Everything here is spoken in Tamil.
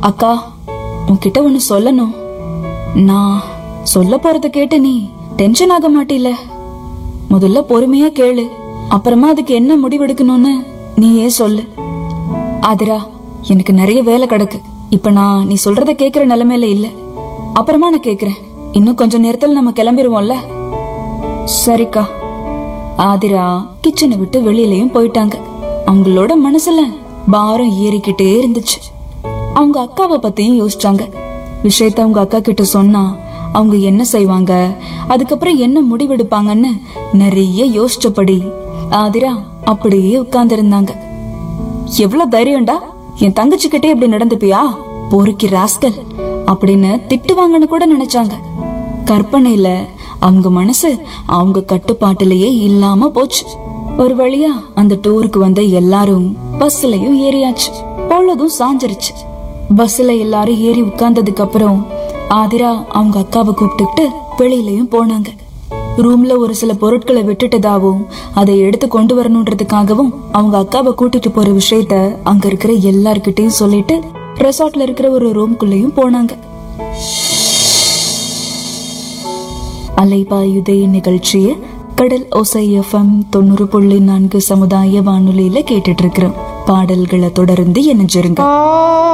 அக்கா உன்கிட்ட ஒன்னு சொல்லணும் நான் சொல்ல போறத கேட்டு நீ டென்ஷன் ஆக மாட்டில முதல்ல பொறுமையா கேளு அப்புறமா அதுக்கு என்ன முடிவெடுக்கணும்னு நீயே சொல்லு ஆதிரா எனக்கு நிறைய வேலை கிடக்கு இப்ப நான் நீ சொல்றத கேக்குற நிலைமையில இல்ல அப்புறமா நான் கேக்குறேன் இன்னும் கொஞ்ச நேரத்துல நம்ம கிளம்பிருவோம்ல சரிக்கா ஆதிரா கிச்சனை விட்டு வெளியிலயும் போயிட்டாங்க அவங்களோட மனசுல பாரம் ஏறிக்கிட்டே இருந்துச்சு அவங்க அக்காவை பத்தியும் யோசிச்சாங்க விஷயத்த அவங்க அக்கா கிட்ட சொன்னா அவங்க என்ன செய்வாங்க அதுக்கப்புறம் என்ன முடிவெடுப்பாங்கன்னு நிறைய யோசிச்சபடி ஆதிரா அப்படியே உட்கார்ந்திருந்தாங்க எவ்வளவு தைரியம்டா என் தங்கச்சி கிட்டே இப்படி நடந்துப்பியா பொறுக்கி ராஸ்கல் அப்படின்னு திட்டுவாங்கன்னு கூட நினைச்சாங்க கற்பனையில அவங்க மனசு அவங்க கட்டுப்பாட்டிலேயே இல்லாம போச்சு ஒரு வழியா அந்த டூருக்கு வந்த எல்லாரும் பஸ்லயும் ஏறியாச்சு பொழுதும் சாஞ்சிருச்சு பஸ்ல எல்லாரும் ஏறி உட்கார்ந்ததுக்கு அப்புறம் ஆதிரா அவங்க அக்காவை கூப்பிட்டுக்கிட்டு வெளியிலயும் போனாங்க ரூம்ல ஒரு சில பொருட்களை விட்டுட்டதாவும் அதை எடுத்து கொண்டு வரணுன்றதுக்காகவும் அவங்க அக்காவை கூட்டிட்டு போற விஷயத்த அங்க இருக்கிற எல்லார்கிட்டயும் சொல்லிட்டு ரெசார்ட்ல இருக்கிற ஒரு ரூம்குள்ளேயும் போனாங்க அலைபாயுதே நிகழ்ச்சிய கடல் ஓசை எஃப்எம் தொண்ணூறு புள்ளி நான்கு சமுதாய வானொலியில கேட்டுட்டு இருக்கிறோம் பாடல்களை தொடர்ந்து இணைஞ்சிருங்க